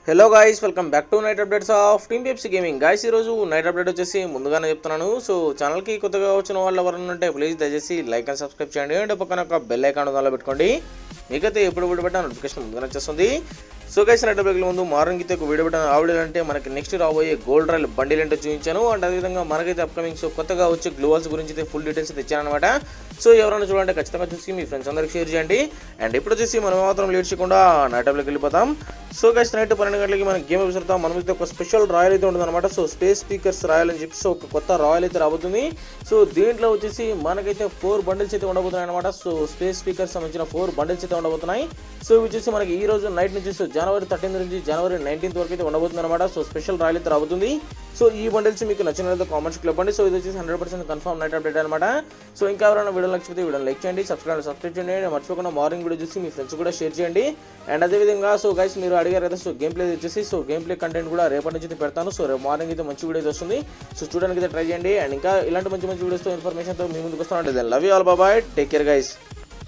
hello guys welcome back to night updates of team Pepsi gaming guys ఈరోజు night update వచ్చేసి ముందుగానే చెప్తున్నాను so ఛానల్కి కొత్తగా వచ్చిన వాళ్ళు ఎవరైనా ఉంటే ప్లీజ్ దయచేసి లైక్ అండ్ సబ్స్క్రైబ్ చేయండి అండ్ పక్కన ఒక బెల్ ఐకాన్ దానిలో పెట్టుకోండి మీకైతే ఎప్పుడు వీడియో పెట్టిన నోటిఫికేషన్ ముందుగానే వచ్చేస్తుంది సో గైస్ నైట్ అప్డేట్ ముందు మార్నింగ్ అయితే ఒక వీడియో పెట్టిన ఆవిడ అంటే మనకి నెక్స్ట్ రాబోయే గోల్డ్ రాయల్ బండిల్ ఏంటో చూపించాను అండ్ అదేవిధంగా మనకైతే అప్కమింగ్ సో కొత్తగా వచ్చే గ్లోవల్స్ గురించి అయితే ఫుల్ డీటెయిల్స్ అయితే ఇచ్చానమాట సో ఎవరైనా చూడండి ఖచ్చితంగా చూసి మీ ఫ్రెండ్స్ అందరికి షేర్ చేయండి అండ్ ఇప్పుడు వచ్చేసి మనం మాత్రం లేట్ చేయకుండా నైట్ అప్లోకి వెళ్ళిపోతాం సో గైస్ నైట్ పన్నెండు గంటలకి మనం గేమ్ విసురుతాం మనం అయితే ఒక స్పెషల్ రాయల్ అయితే ఉంటుంది అనమాట సో స్పేస్ స్పీకర్స్ రాయల్ అని చెప్పి సో ఒక కొత్త రాయల్ అయితే రాబోతుంది సో దీంట్లో వచ్చేసి మనకైతే ఫోర్ బండిల్స్ అయితే ఉండబోతున్నాయి అనమాట సో స్పేస్ స్పీకర్స్ సంబంధించిన ఫోర్ బండిల్స్ అయితే ఉండబోతున్నాయి సో ఇవి వచ్చేసి మనకి ఈ రోజు నైట్ నుంచి సో జనవరి థర్టీన్త్ నుంచి జనవరి నైన్టీన్త్ వరకు అయితే ఉండబోతుంది అనమాట సో స్పెషల్ రాయల్ అయితే రాబోతుంది సో ఈ బండిల్స్ మీకు నచ్చినట్లయితే కామెంట్స్ ఇవ్వండి సో ఇది వచ్చేసి hundred percent confirm night update అనమాట సో ఇంకా ఎవరైనా వీడియో నచ్చితే వీడియో లైక్ చేయండి సబ్స్క్రైబ్ సబ్స్క్రైబ్ చేయండి and మర్చిపోకుండా మార్నింగ్ వీడియో చూసి మీ ఫ్రెండ్స్ కూడా షేర్ చేయండి అండ్ అదేవిధంగా సో గైస్ మీరు అడిగారు కదా సో గేమ్ ప్లే వచ్చేసి సో గేమ్ ప్లే కంటెంట్ కూడా రేపటి నుంచి అయితే పెడతాను సో రేపు మార్నింగ్ అయితే మంచి వీడియో అయితే వస్తుంది సో చూడడానికి అయితే ట్రై చేయండి అండ్ ఇంకా ఇలాంటి మంచి మంచి వీడియోస్తో ఇన్ఫర్మేషన్తో మీ ముందుకు వస్తాను love you all bye bye take care guys